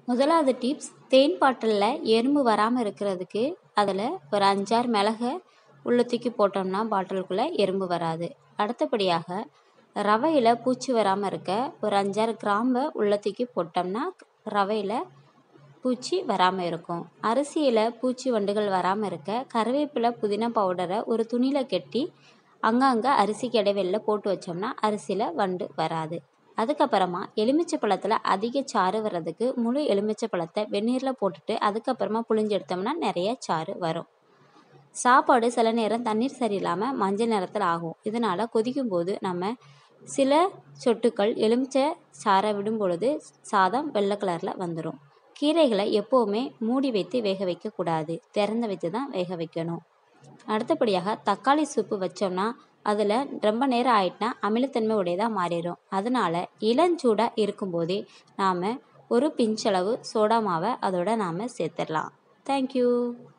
முதலாவது டிப்ஸ் தேன் பாட்டிலில் எறும்பு வராமல் இருக்கிறதுக்கு அதில் ஒரு அஞ்சாறு மிளகை உள்ள தூக்கி போட்டோம்னா பாட்டிலுக்குள்ளே எறும்பு வராது அடுத்தபடியாக ரவையில் பூச்சி வராமல் இருக்க ஒரு அஞ்சாறு கிராம்பை உள்ள தூக்கி போட்டோம்னா ரவையில் பூச்சி வராமல் இருக்கும் அரிசியில் பூச்சி வண்டுகள் வராமல் இருக்க கருவேப்பிலை புதினா பவுடரை ஒரு துணியில் கட்டி அங்கங்கே அரிசிக்கு இடைவெளியில் போட்டு வச்சோம்னா அரிசியில் வண்டு வராது அதுக்கப்புறமா எலுமிச்சை பழத்தில் அதிக சாறு வர்றதுக்கு முழு எலுமிச்சை பழத்தை வெந்நீரில் போட்டுட்டு அதுக்கப்புறமா புழிஞ்சு எடுத்தோம்னா நிறைய சாறு வரும் சாப்பாடு சில நேரம் தண்ணீர் சரியில்லாமல் மஞ்சள் நிறத்தில் ஆகும் இதனால் கொதிக்கும் போது நம்ம சில சொட்டுக்கள் எலுமிச்சை சாறை விடும் பொழுது சாதம் வெள்ளை கலரில் வந்துடும் கீரைகளை எப்போவுமே மூடி வைத்து வேக வைக்கக்கூடாது திறந்து வைத்து தான் வேக வைக்கணும் அடுத்தபடியாக தக்காளி சூப்பு வச்சோம்னா அதில் ரொம்ப நேரம் ஆயிட்டுனா அமிலத்தன்மை உடையதாக மாறிடும் அதனால் இளஞ்சூடாக இருக்கும்போதே நாம் ஒரு பிஞ்சளவு சோடா மாவை அதோட நாம் சேர்த்துடலாம் தேங்க்யூ